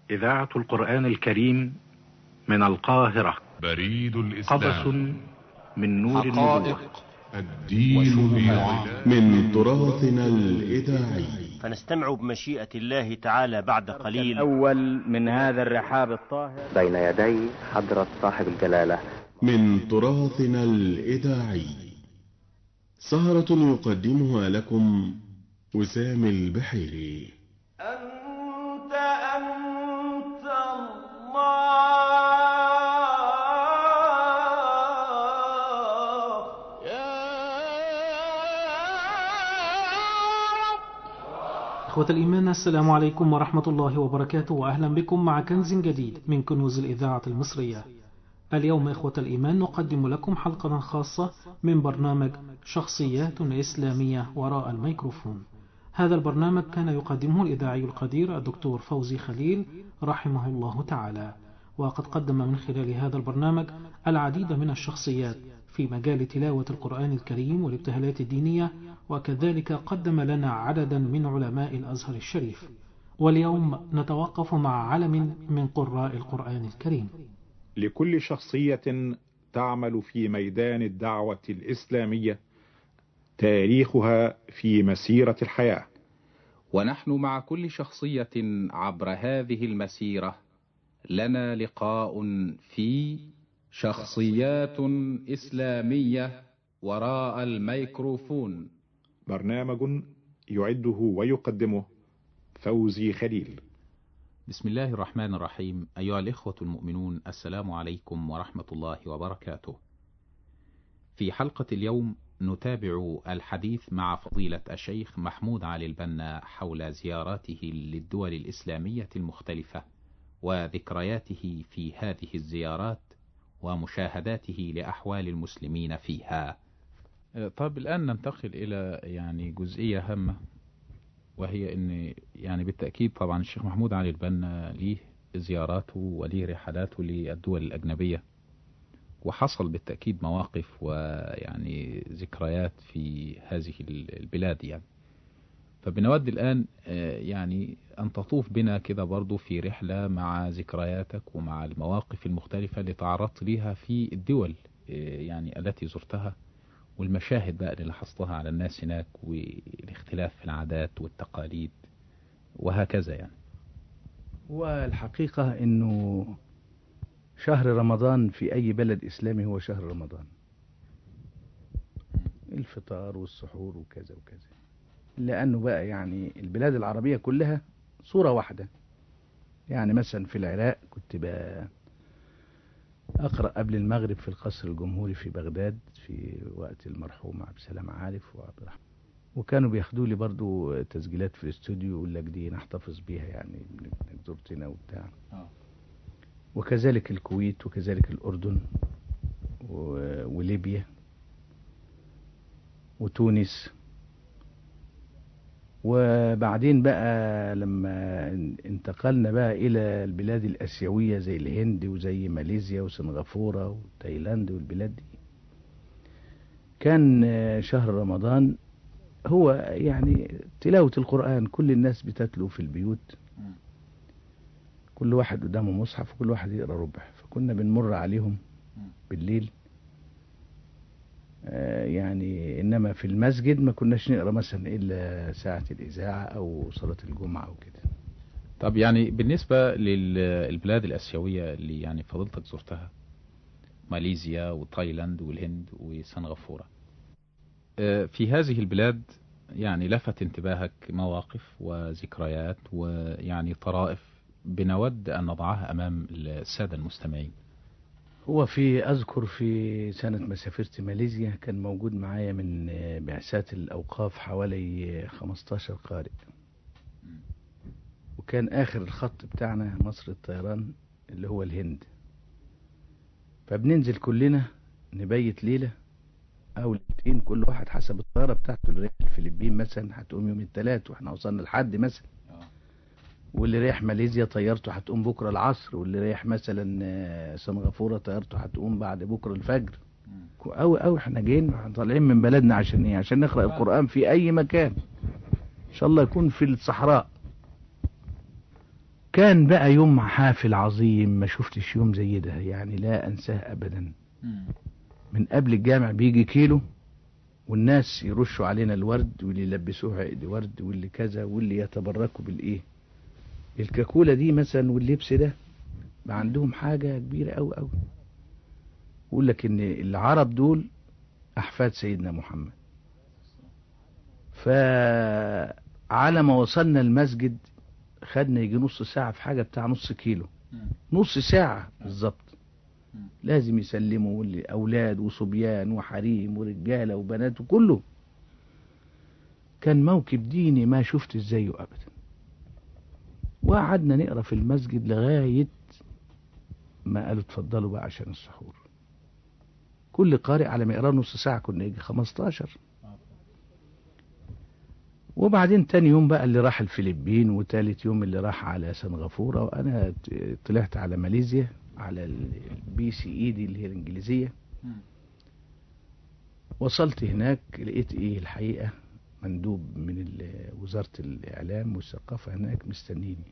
إذاعة القرآن الكريم من القاهرة بريد الإسلام قبس من نور النبوة الدين يعلم من تراثنا الإذاعي فنستمع بمشيئة الله تعالى بعد قليل الأول من هذا الرحاب الطاهر بين يدي حضرة صاحب الجلالة من تراثنا الإذاعي سهرة يقدمها لكم وسام البحيري أنت أنت الله إخوة الإيمان السلام عليكم ورحمة الله وبركاته وأهلا بكم مع كنز جديد من كنوز الإذاعة المصرية اليوم إخوة الإيمان نقدم لكم حلقة خاصة من برنامج شخصيات إسلامية وراء الميكروفون هذا البرنامج كان يقدمه الإذاعي القدير الدكتور فوزي خليل رحمه الله تعالى وقد قدم من خلال هذا البرنامج العديد من الشخصيات في مجال تلاوة القرآن الكريم والابتهالات الدينية وكذلك قدم لنا عددا من علماء الأزهر الشريف واليوم نتوقف مع علم من قراء القرآن الكريم لكل شخصية تعمل في ميدان الدعوة الإسلامية تاريخها في مسيرة الحياة ونحن مع كل شخصية عبر هذه المسيرة لنا لقاء في شخصيات إسلامية وراء الميكروفون برنامج يعده ويقدمه فوزي خليل بسم الله الرحمن الرحيم أيها الإخوة المؤمنون السلام عليكم ورحمة الله وبركاته في حلقة اليوم نتابع الحديث مع فضيلة الشيخ محمود علي البنا حول زياراته للدول الإسلامية المختلفة وذكرياته في هذه الزيارات ومشاهداته لأحوال المسلمين فيها طب الآن ننتقل إلى يعني جزئية هامة وهي أن يعني بالتأكيد طبعا الشيخ محمود علي البنا ليه زياراته وليه رحلاته للدول الأجنبية وحصل بالتأكيد مواقف ويعني ذكريات في هذه البلاد يعني فبنود الآن يعني أن تطوف بنا كده برضو في رحلة مع ذكرياتك ومع المواقف المختلفة اللي تعرضت ليها في الدول يعني التي زرتها والمشاهد بقى اللي لاحظتها على الناس هناك والاختلاف في العادات والتقاليد وهكذا يعني والحقيقة أنه شهر رمضان في أي بلد إسلامي هو شهر رمضان الفطار والسحور وكذا وكذا لأنه بقى يعني البلاد العربية كلها صورة واحدة يعني مثلا في العراق كنت بقى أقرأ قبل المغرب في القصر الجمهوري في بغداد في وقت المرحوم عبد السلام عارف وعبد الرحمن وكانوا بياخدوا لي برضو تسجيلات في الاستوديو يقول لك دي نحتفظ بيها يعني انك زرتنا وبتاع وكذلك الكويت وكذلك الأردن وليبيا وتونس وبعدين بقى لما انتقلنا بقى إلى البلاد الآسيوية زي الهند وزي ماليزيا وسنغافورة وتايلاند والبلاد دي كان شهر رمضان هو يعني تلاوة القرآن كل الناس بتتلو في البيوت كل واحد قدامه مصحف وكل واحد يقرأ ربع فكنا بنمر عليهم بالليل يعني إنما في المسجد ما كناش نقرأ مثلا إلا ساعة الإذاعة أو صلاة الجمعة وكده طب يعني بالنسبة للبلاد الآسيوية اللي يعني فضلتك زرتها ماليزيا وتايلاند والهند وسنغافورة في هذه البلاد يعني لفت انتباهك مواقف وذكريات ويعني طرائف بنود أن نضعها أمام السادة المستمعين هو في أذكر في سنة ما سافرت ماليزيا كان موجود معايا من بعثات الأوقاف حوالي 15 قارئ وكان آخر الخط بتاعنا مصر الطيران اللي هو الهند فبننزل كلنا نبيت ليلة أو ليلتين كل واحد حسب الطيارة بتاعته اللي رايح الفلبين مثلا هتقوم يوم الثلاث واحنا وصلنا لحد مثلا واللي رايح ماليزيا طيارته هتقوم بكرة العصر واللي رايح مثلا سنغافورة طيارته هتقوم بعد بكرة الفجر أو أو احنا جايين طالعين من بلدنا عشان ايه عشان نقرأ القرآن في أي مكان إن شاء الله يكون في الصحراء كان بقى يوم حافل عظيم ما شفتش يوم زي ده يعني لا انساه ابدا من قبل الجامع بيجي كيلو والناس يرشوا علينا الورد واللي يلبسوه عقد ورد واللي كذا واللي يتبركوا بالايه الكاكوله دي مثلا واللبس ده بقى عندهم حاجه كبيره قوي قوي يقول لك ان العرب دول احفاد سيدنا محمد فعلى ما وصلنا المسجد خدنا يجي نص ساعة في حاجة بتاع نص كيلو نص ساعة بالظبط لازم يسلموا واللي أولاد وصبيان وحريم ورجالة وبنات وكله كان موكب ديني ما شفت زيه أبدا وقعدنا نقرا في المسجد لغاية ما قالوا اتفضلوا بقى عشان السحور كل قارئ على ما يقرا نص ساعة كنا يجي 15 وبعدين تاني يوم بقى اللي راح الفلبين وتالت يوم اللي راح على سنغافورة وأنا ت- طلعت على ماليزيا على البي سي اي دي اللي هي الإنجليزية وصلت هناك لقيت ايه الحقيقة مندوب من ال- وزارة الإعلام والثقافة هناك مستنيني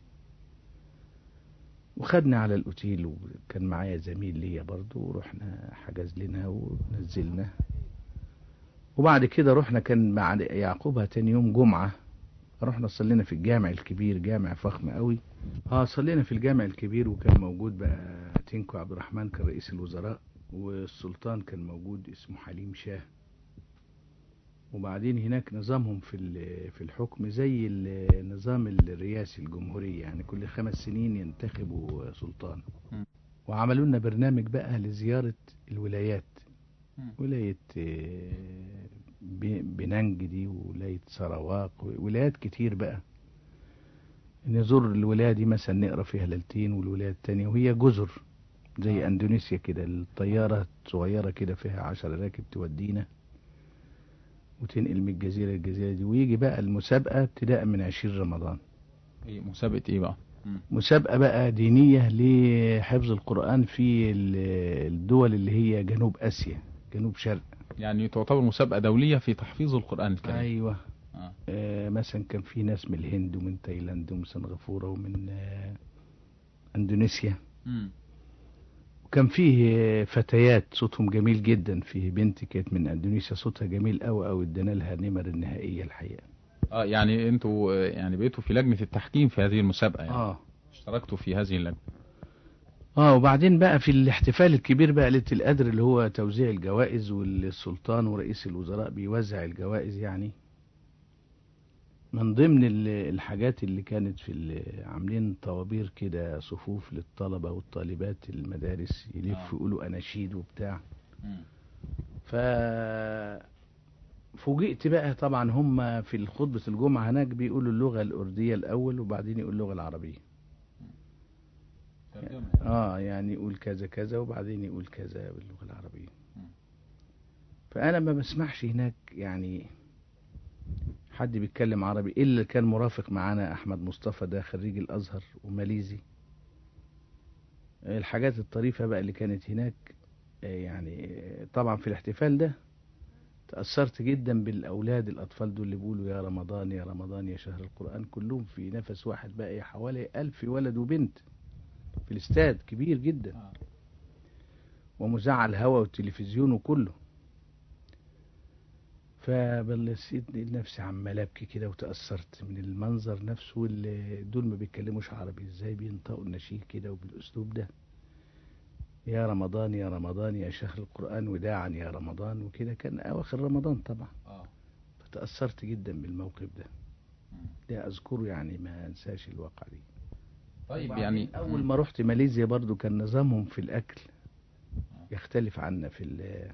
وخدنا على الأوتيل وكان معايا زميل ليا برضو ورحنا حجز لنا ونزلنا وبعد كده رحنا كان مع يعقوبها تاني يوم جمعة رحنا صلينا في الجامع الكبير جامع فخم قوي اه صلينا في الجامع الكبير وكان موجود بقى تينكو عبد الرحمن كان رئيس الوزراء والسلطان كان موجود اسمه حليم شاه وبعدين هناك نظامهم في ال- في الحكم زي النظام الرئاسي الجمهوري يعني كل خمس سنين ينتخبوا سلطان وعملوا لنا برنامج بقى لزيارة الولايات ولاية آه، ب- بنانج دي ولاية سراواق ولايات كتير بقى نزور الولاية دي مثلا نقرا فيها ليلتين والولاية التانية وهي جزر زي اندونيسيا كده الطيارة صغيرة كده فيها عشر راكب تودينا وتنقل من الجزيرة للجزيرة دي ويجي بقى المسابقة ابتداء من عشرين رمضان إيه مسابقة ايه بقى مسابقة بقى دينية لحفظ القرآن في ال- الدول اللي هي جنوب آسيا جنوب شرق يعني تعتبر مسابقة دولية في تحفيظ القرآن الكريم أيوة آه. آه مثلا كان في ناس من الهند ومن تايلاند ومن سنغافورة ومن آه اندونيسيا مم. وكان فيه آه، فتيات صوتهم جميل جدا فيه بنت كانت من اندونيسيا صوتها جميل قوي قوي ادانا لها نمر النهائية الحقيقة اه يعني انتوا آه، يعني بقيتوا في لجنة التحكيم في هذه المسابقة يعني اه اشتركتوا في هذه اللجنة اه وبعدين بقى في الاحتفال الكبير بقى ليلة القدر اللي هو توزيع الجوائز والسلطان ورئيس الوزراء بيوزع الجوائز يعني من ضمن ال- الحاجات اللي كانت في ال- عاملين طوابير كده صفوف للطلبة والطالبات المدارس يلفوا يقولوا أناشيد وبتاع ف فوجئت بقى طبعا هم في خطبة الجمعة هناك بيقولوا اللغة الأردية الأول وبعدين يقول اللغة العربية اه يعني يقول كذا كذا وبعدين يقول كذا باللغة العربية فأنا ما بسمعش هناك يعني حد بيتكلم عربي إلا اللي كان مرافق معانا أحمد مصطفى ده خريج الأزهر وماليزي الحاجات الطريفة بقى اللي كانت هناك آه، يعني آه، طبعا في الاحتفال ده تأثرت جدا بالأولاد الأطفال دول اللي بيقولوا يا رمضان يا رمضان يا شهر القرآن كلهم في نفس واحد بقى حوالي ألف ولد وبنت في الاستاد كبير جدا ومذاع الهوا والتلفزيون وكله فبلسيت نفسي عمال ابكي كده وتأثرت من المنظر نفسه واللي دول ما بيتكلموش عربي ازاي بينطقوا النشيد كده وبالاسلوب ده يا رمضان يا رمضان يا شهر القرآن وداعا يا رمضان وكده كان أواخر رمضان طبعا فتأثرت جدا بالموقف ده ده أذكره يعني ما أنساش الواقع دي طيب وبعدين يعني أول ما رحت ماليزيا برضو كان نظامهم في الأكل يختلف عنا في ال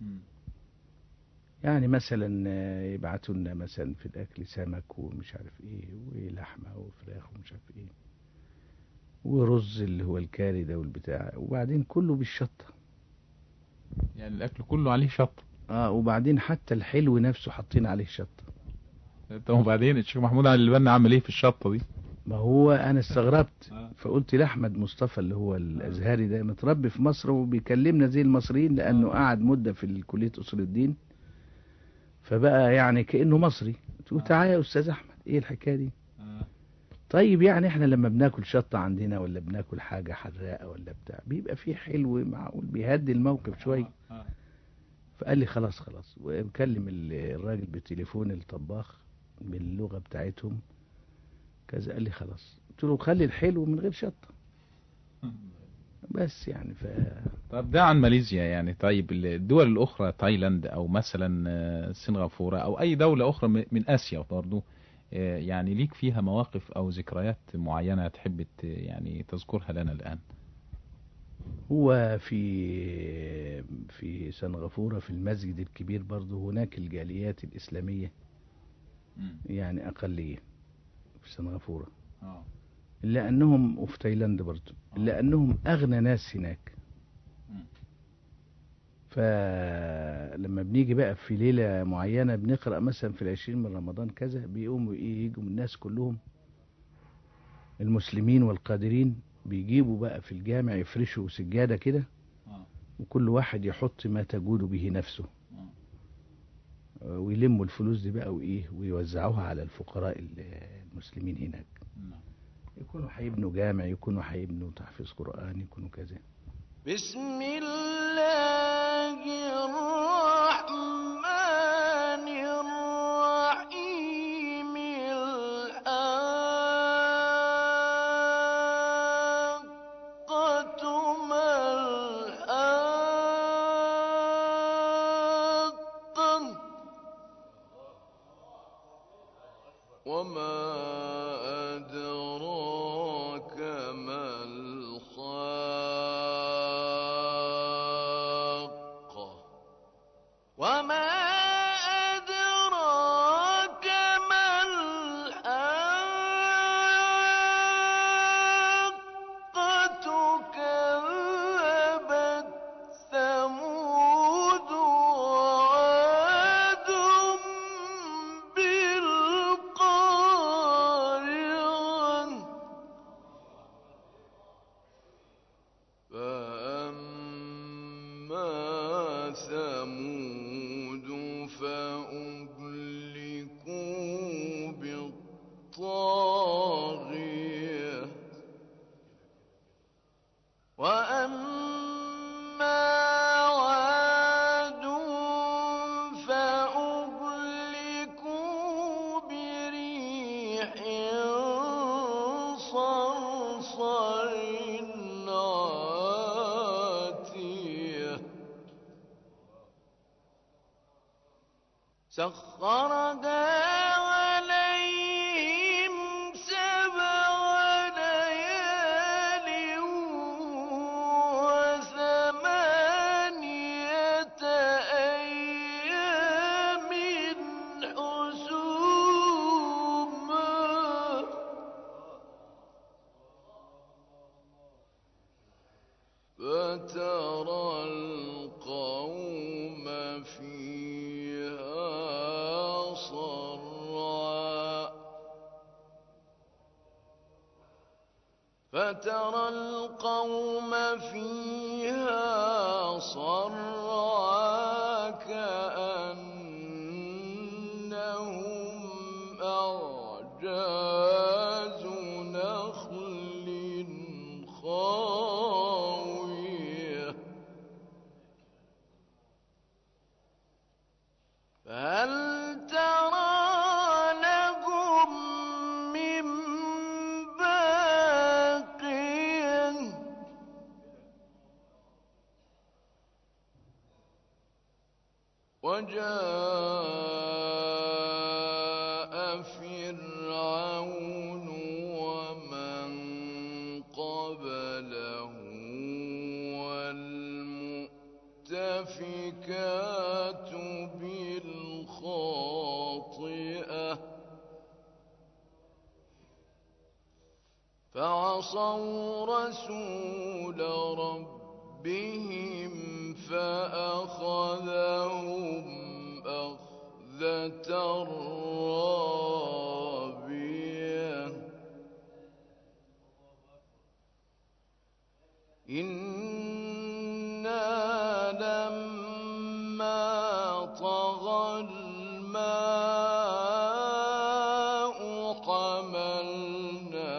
يعني مثلا آه، يبعتوا لنا مثلا في الأكل سمك ومش عارف إيه ولحمة وفراخ ومش عارف إيه ورز اللي هو الكاري ده والبتاع وبعدين كله بالشطة يعني الأكل كله عليه شط اه وبعدين حتى الحلو نفسه حاطين عليه شطة طب وبعدين الشيخ محمود علي البنا عمل ايه في الشطة دي ما هو انا استغربت فقلت لاحمد مصطفى اللي هو الازهري ده متربي في مصر وبيكلمنا زي المصريين لانه قعد مده في كليه اصول الدين فبقى يعني كانه مصري قلت له تعالى يا استاذ احمد ايه الحكايه دي طيب يعني احنا لما بناكل شطة عندنا ولا بناكل حاجة حراقة ولا بتاع بيبقى فيه حلو معقول بيهدي الموقف شوية آه. فقال لي خلاص خلاص ومكلم ال- الراجل بالتليفون الطباخ باللغة بتاعتهم كذا قال لي خلاص قلت له خلي الحلو من غير شطة بس يعني ف طب ده عن ماليزيا يعني طيب الدول الأخرى تايلاند أو مثلا آه، سنغافورة أو أي دولة أخرى م- من آسيا برضو آه، يعني ليك فيها مواقف أو ذكريات معينة تحب ت- يعني تذكرها لنا الآن هو في في سنغافورة في المسجد الكبير برضه هناك الجاليات الإسلامية يعني أقلية في سنغافورة آه. إلا أنهم وفي تايلاند برضه إلا أنهم أغنى ناس هناك مم. فلما بنيجي بقى في ليلة معينة بنقرأ مثلا في العشرين من رمضان كذا بيقوموا إيه يجوا الناس كلهم المسلمين والقادرين بيجيبوا بقى في الجامع يفرشوا سجادة كده آه. وكل واحد يحط ما تجود به نفسه آه، ويلموا الفلوس دي بقى وإيه ويوزعوها على الفقراء ال- المسلمين هناك نعم. يكونوا هيبنوا جامع يكونوا هيبنوا تحفيظ قرآن يكونوا كذا بسم الله الرحمن الرحيم الحاقة ما الحاقة وما أدراك ما الحاقة وما أدراك ما الحاقة كذبت ثمود وعاد بالقارعة فأما ثمود فأهلكوا بالطاغية وأما عاد فأهلكوا بريح صرصر عاتية سخرها عليهم سبع ليال وثمانية أيام حسوما فترى القوم فيها صرعا فترى القوم فيها صرعا كأنهم أعجاز نخل خاوية فهل ترى لهم من باقية وجاء فرعون ومن قبله والمؤتفكات بالخاطئة فعصوا رسول ربهم فأخذهم أخذة رابية إنا لما طغى الماء حملناكم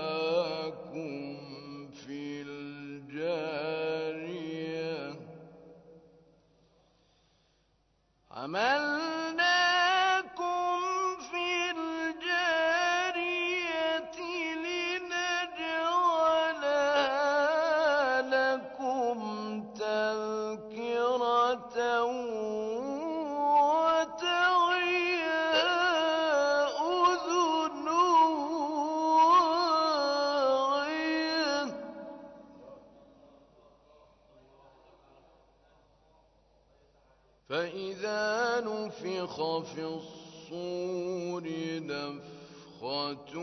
فإذا نفخ في الصور نفخة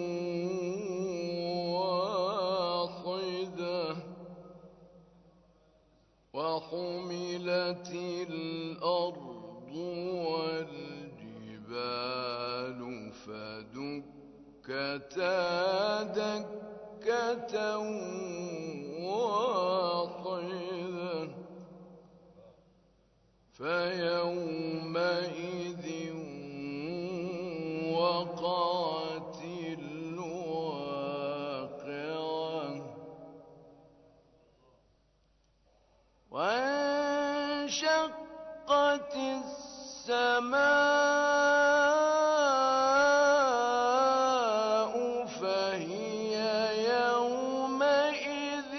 واحدة وحملت الأرض والجبال فدكتا دكة واحدة فيومئذ وقعت الواقعة وانشقت السماء فهي يومئذ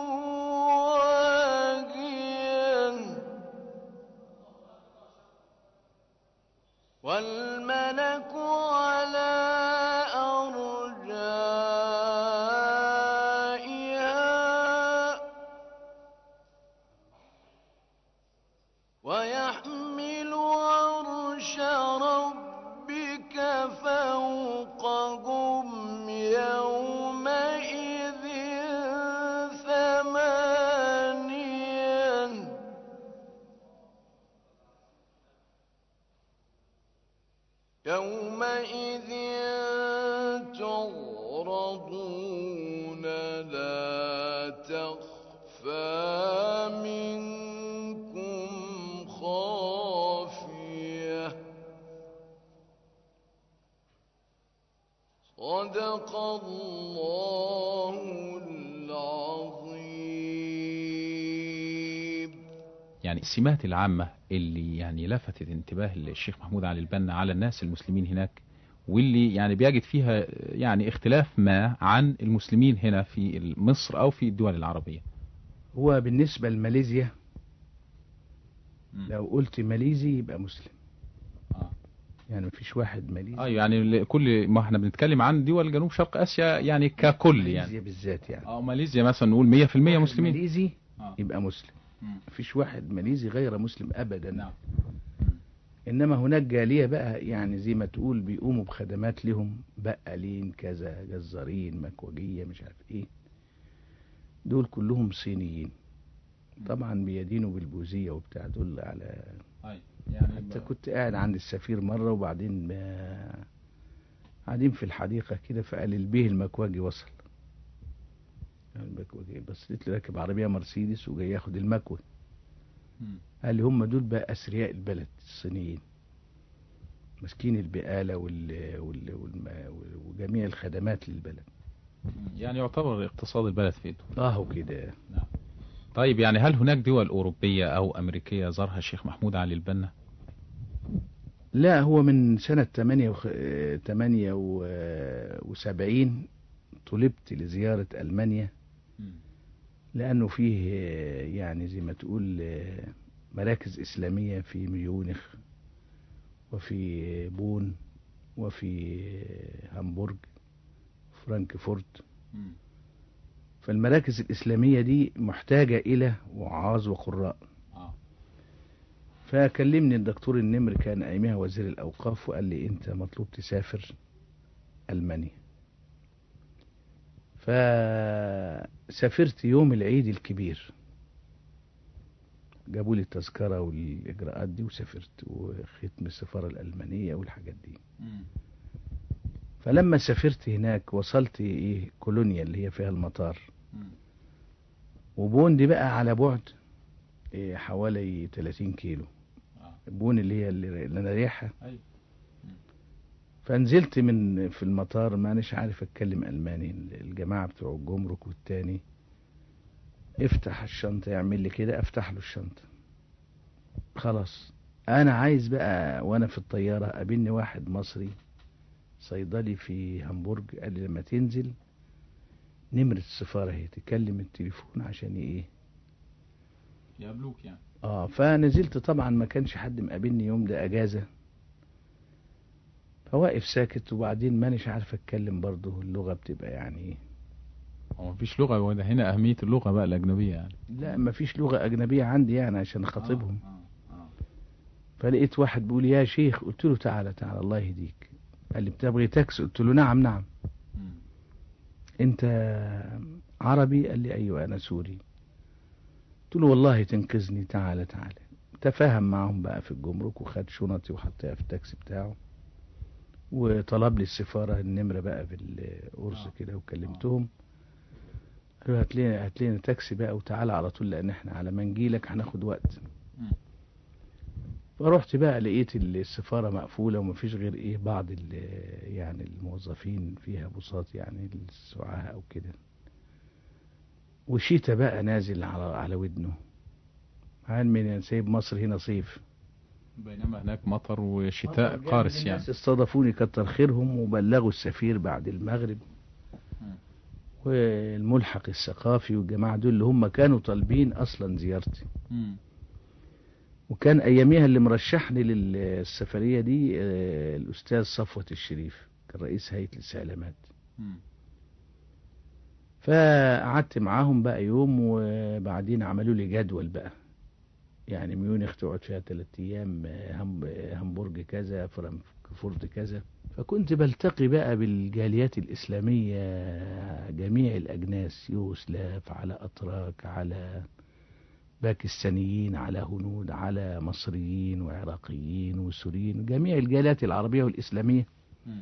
واهية والملك على أرجائها ويحمل عرش ربك فوقهم يومئذ ثمانية يومئذ تعرضون لا تخفى منكم خافية صدق الله العظيم يعني السمات العامة اللي يعني لفتت انتباه الشيخ محمود علي البنا على الناس المسلمين هناك واللي يعني بيجد فيها يعني اختلاف ما عن المسلمين هنا في مصر أو في الدول العربية هو بالنسبة لماليزيا لو قلت ماليزي يبقى مسلم آه. يعني مفيش واحد ماليزي اه يعني كل ما احنا بنتكلم عن دول جنوب شرق اسيا يعني ككل يعني ماليزيا بالذات يعني اه ماليزيا مثلا نقول 100% مسلمين ماليزي آه. يبقى مسلم مم. مفيش واحد ماليزي غير مسلم ابدا نعم انما هناك جاليه بقى يعني زي ما تقول بيقوموا بخدمات لهم بقالين كذا جزارين مكوجيه مش عارف ايه دول كلهم صينيين طبعا بيدينوا بالبوذيه وبتاع دول على أي. يعني حتى كنت قاعد عند السفير مره وبعدين ما- قاعدين في الحديقه كده فقال البيه المكواجي وصل قال المكواجي بس لقيت له راكب عربيه مرسيدس وجاي ياخد المكوى مم. قال لي هم دول بقى اثرياء البلد الصينيين ماسكين البقاله وال... وال... والم... وجميع الخدمات للبلد يعني يعتبر اقتصاد البلد في ايده اه كده طيب يعني هل هناك دول أوروبية أو أمريكية زارها الشيخ محمود علي البنا لا هو من سنة 8 وخ... آه، 78 طلبت لزيارة ألمانيا لأنه فيه آه، يعني زي ما تقول آه، مراكز إسلامية في ميونخ وفي بون وفي آه، هامبورج فرانكفورت فالمراكز الإسلامية دي محتاجة إلى وعاظ وقراء آه. فكلمني الدكتور النمر كان أيامها وزير الأوقاف وقال لي أنت مطلوب تسافر ألمانيا فسافرت يوم العيد الكبير جابوا لي التذكرة والإجراءات دي وسافرت وختم السفارة الألمانية والحاجات دي فلما سافرت هناك وصلت إيه كولونيا اللي هي فيها المطار وبون دي بقى على بعد إيه حوالي 30 كيلو بون اللي هي اللي اللي انا رايحها أيوة. فنزلت من في المطار مانيش عارف اتكلم الماني الجماعه بتوع الجمرك والتاني افتح الشنطه يعمل لي كده افتح له الشنطه خلاص انا عايز بقى وانا في الطياره قابلني واحد مصري صيدلي في هامبورج قال لي لما تنزل نمرة السفارة هي تكلم التليفون عشان ايه يقابلوك يعني اه فنزلت طبعا ما كانش حد مقابلني يوم ده اجازة فواقف ساكت وبعدين مانيش عارف اتكلم برضه اللغة بتبقى يعني هو مفيش لغة وده هنا أهمية اللغة بقى الأجنبية يعني لا ما فيش لغة أجنبية عندي يعني عشان أخاطبهم فلقيت واحد بيقول يا شيخ قلت له تعالى تعالى الله يهديك قال لي بتبغي تاكسي قلت له نعم نعم انت عربي قال لي ايوه انا سوري قلت له والله تنقذني تعالى تعالى تفاهم معهم بقى في الجمرك وخد شنطي وحطها في التاكسي بتاعه وطلب لي السفارة النمرة بقى بالقرص كده وكلمتهم قالوا هات لنا هات لنا تاكسي بقى وتعالى على طول لان احنا على ما نجيلك هناخد وقت فرحت بقى لقيت السفارة مقفولة ومفيش غير ايه بعض ال- يعني الموظفين فيها بساط يعني السعاة او كده وشيتا بقى نازل على على ودنه علم ان سايب مصر هنا صيف بينما هناك مطر وشتاء قارس يعني الناس استضافوني كتر خيرهم وبلغوا السفير بعد المغرب والملحق الثقافي والجماعة دول اللي هم كانوا طالبين أصلا زيارتي مم. وكان أياميها اللي مرشحني للسفرية دي آه، الأستاذ صفوة الشريف كان رئيس هيئة الاستعلامات مم. فقعدت معاهم بقى يوم وبعدين عملوا لي جدول بقى يعني ميونخ تقعد فيها ثلاث أيام آه، هم- آه، همبورج كذا فرانكفورت كذا فكنت بلتقي بقى بالجاليات الإسلامية جميع الأجناس يوسلاف على أتراك على باكستانيين على هنود على مصريين وعراقيين وسوريين جميع الجاليات العربية والإسلامية مم.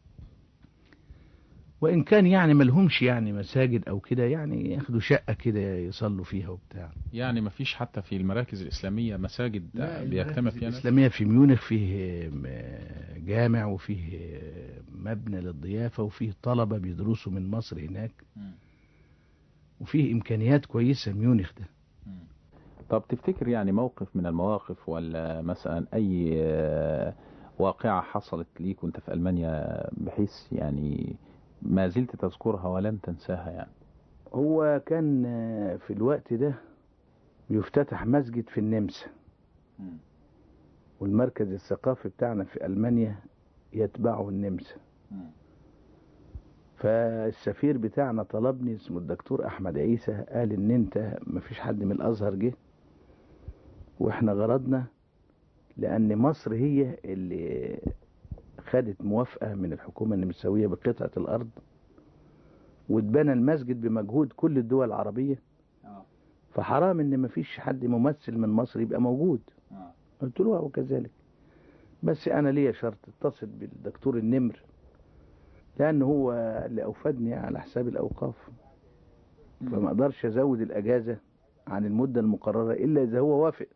وإن كان يعني ملهمش يعني مساجد أو كده يعني ياخدوا شقة كده يصلوا فيها وبتاع يعني ما فيش حتى في المراكز الإسلامية مساجد بيجتمع فيها ناس الإسلامية في ميونخ فيه م- جامع وفيه مبنى للضيافة وفيه طلبة بيدرسوا من مصر هناك مم. وفيه إمكانيات كويسة ميونخ ده طب تفتكر يعني موقف من المواقف ولا مثلا أي آه، واقعة حصلت ليك وانت في ألمانيا بحيث يعني ما زلت تذكرها ولن تنساها يعني هو كان آه، في الوقت ده بيفتتح مسجد في النمسا مم. والمركز الثقافي بتاعنا في ألمانيا يتبعه النمسا مم. فالسفير بتاعنا طلبني اسمه الدكتور أحمد عيسى قال إن أنت مفيش حد من الأزهر جه وإحنا غرضنا لأن مصر هي اللي خدت موافقة من الحكومة النمساوية بقطعة الأرض واتبنى المسجد بمجهود كل الدول العربية فحرام إن مفيش حد ممثل من مصر يبقى موجود قلت له وكذلك بس أنا ليا شرط اتصل بالدكتور النمر لأن هو اللي أوفدني على حساب الأوقاف فما أقدرش أزود الأجازة عن المدة المقررة إلا إذا هو وافق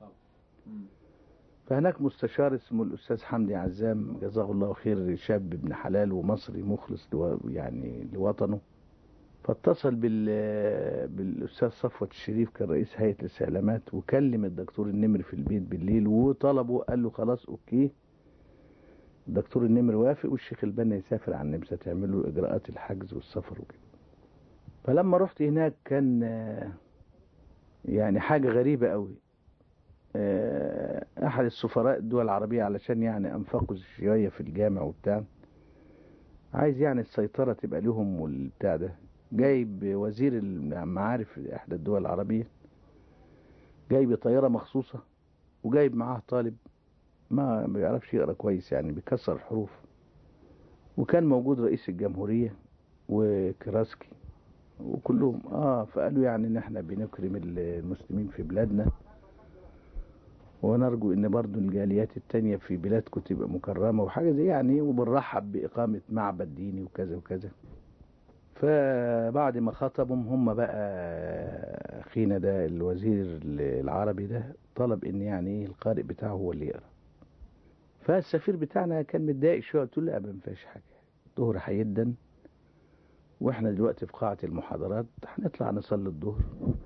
فهناك مستشار اسمه الأستاذ حمدي عزام جزاه الله خير شاب ابن حلال ومصري مخلص لو يعني لوطنه فاتصل بال بالأستاذ صفوت الشريف كان رئيس هيئة الاستعلامات وكلم الدكتور النمر في البيت بالليل وطلبه قال له خلاص أوكي الدكتور النمر وافق والشيخ البنا يسافر على النمسا تعمل له إجراءات الحجز والسفر وكده فلما رحت هناك كان آه، يعني حاجة غريبة قوي آه، أحد السفراء الدول العربية علشان يعني أنفقوا شوية في الجامع وبتاع عايز يعني السيطرة تبقى لهم والبتاع ده جايب وزير المعارف في إحدى الدول العربية جايب طيارة مخصوصة وجايب معاه طالب ما بيعرفش يقرا كويس يعني بيكسر الحروف وكان موجود رئيس الجمهورية وكراسكي وكلهم اه فقالوا يعني ان احنا بنكرم المسلمين في بلادنا ونرجو ان برضو الجاليات التانية في بلادكم تبقى مكرمة وحاجة زي يعني وبنرحب بإقامة معبد ديني وكذا وكذا فبعد ما خطبهم هم بقى اخينا ده الوزير العربي ده طلب ان يعني ايه القارئ بتاعه هو اللي يقرا فالسفير بتاعنا كان متضايق شويه قلت له لا ما فيهاش حاجه الظهر هيدن واحنا دلوقتي في قاعه المحاضرات هنطلع نصلي الظهر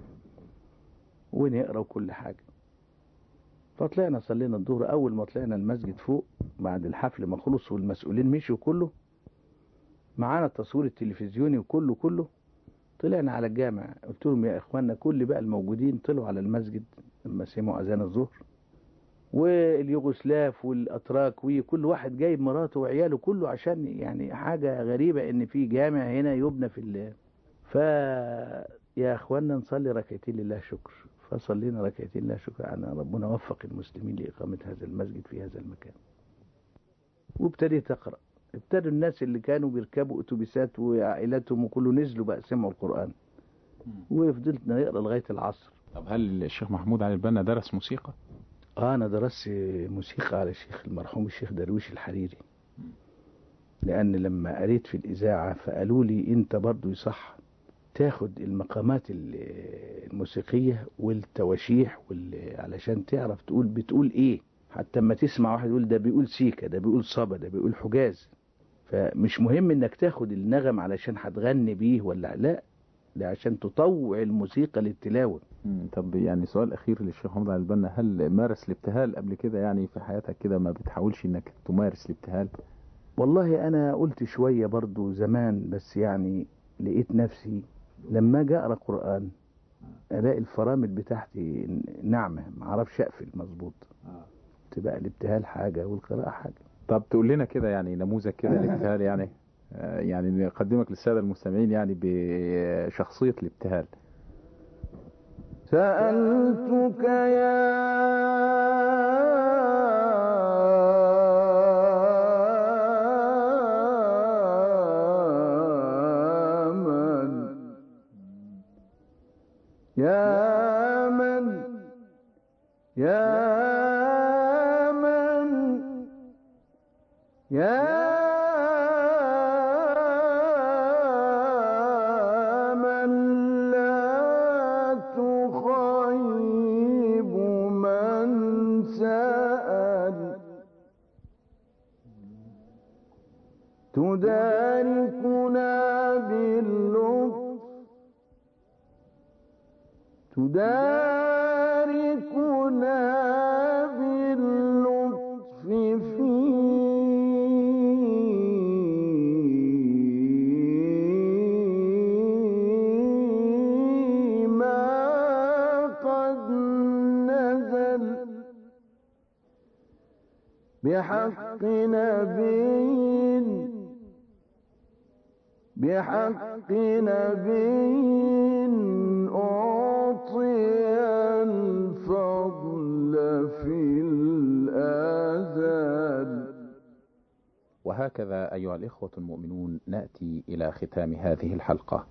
ونقرا وكل حاجه فطلعنا صلينا الظهر اول ما طلعنا المسجد فوق بعد الحفل ما خلص والمسؤولين مشوا كله معانا التصوير التلفزيوني وكله كله طلعنا على الجامع قلت لهم يا اخوانا كل بقى الموجودين طلعوا على المسجد لما سمعوا اذان الظهر واليوغوسلاف والاتراك وكل واحد جايب مراته وعياله كله عشان يعني حاجه غريبه ان في جامع هنا يبنى في ال ف يا اخوانا نصلي ركعتين لله شكر فصلينا ركعتين لا شكر أن ربنا وفق المسلمين لإقامة هذا المسجد في هذا المكان وابتديت أقرأ ابتدوا الناس اللي كانوا بيركبوا أتوبيسات وعائلاتهم وكله نزلوا بقى سمعوا القرآن وفضلت نقرأ لغاية العصر طب هل الشيخ محمود علي البنا درس موسيقى؟ اه انا درست موسيقى على الشيخ المرحوم الشيخ درويش الحريري لان لما قريت في الاذاعه فقالوا لي انت برضو يصح تاخد المقامات ال- الموسيقيه والتواشيح وال... علشان تعرف تقول بتقول ايه حتى اما تسمع واحد يقول ده بيقول سيكا ده بيقول صبا ده بيقول حجاز فمش مهم انك تاخد النغم علشان هتغني بيه ولا لا ده عشان تطوع الموسيقى للتلاوه مم، طب يعني سؤال أخير للشيخ محمود علي البنا هل مارس الابتهال قبل كده يعني في حياتك كده ما بتحاولش إنك تمارس الابتهال؟ والله انا قلت شويه برضو زمان بس يعني لقيت نفسي لما اجي اقرا قران الاقي الفرامل بتاعتي ناعمه ما اعرفش اقفل مظبوط تبقى الابتهال حاجه والقراءه حاجه طب تقول لنا كده يعني نموذج كده الابتهال يعني آه، يعني نقدمك للسادة المستمعين يعني بشخصية الابتهال سألتك يا من يا من يا من يا من لا تخيب من سأل تداركنا باللطف تداركنا باللطف فيما قد نزل بحق نبي بحق نبي أعطي الفضل في الآذان وهكذا أيها الإخوة المؤمنون نأتي إلى ختام هذه الحلقة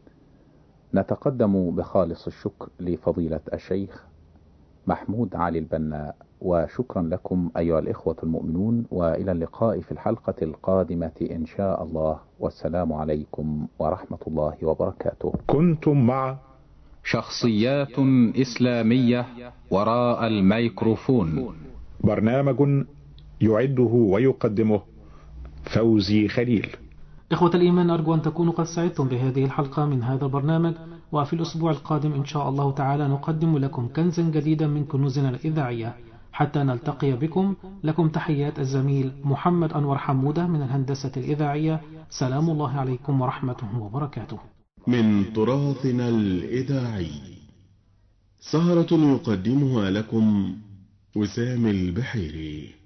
نتقدم بخالص الشكر لفضيلة الشيخ محمود علي البنا وشكرا لكم أيها الإخوة المؤمنون وإلى اللقاء في الحلقة القادمة إن شاء الله والسلام عليكم ورحمة الله وبركاته كنتم مع شخصيات إسلامية وراء الميكروفون برنامج يعده ويقدمه فوزي خليل إخوة الإيمان أرجو أن تكونوا قد سعدتم بهذه الحلقة من هذا البرنامج وفي الأسبوع القادم إن شاء الله تعالى نقدم لكم كنزا جديدا من كنوزنا الإذاعية حتى نلتقي بكم لكم تحيات الزميل محمد أنور حمودة من الهندسة الإذاعية سلام الله عليكم ورحمته وبركاته من تراثنا الإذاعي سهرة يقدمها لكم وسام البحيري